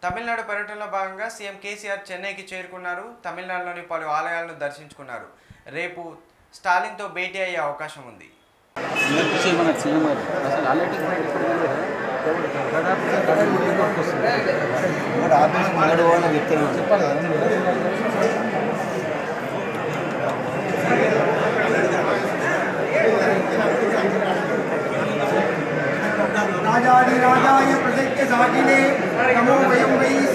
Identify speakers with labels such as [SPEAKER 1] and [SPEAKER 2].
[SPEAKER 1] తమిళనాడు పర్యటనలో భాగంగా సీఎం కేసీఆర్ చెన్నైకి చేరుకున్నారు తమిళనాడులోని పలు ఆలయాలను దర్శించుకున్నారు రేపు స్టాలిన్తో భేటీ అయ్యే అవకాశం ఉంది
[SPEAKER 2] చేయమన్నారు సీఎం గారు అసలు ఆల్రెడీ
[SPEAKER 3] మరి ఆఫీస్ ముంగడు పోవాలని చెప్తాను
[SPEAKER 2] చెప్పాలి
[SPEAKER 4] రాజాది రాజాయ ప్రసత్య సాగినే నమో వయం వై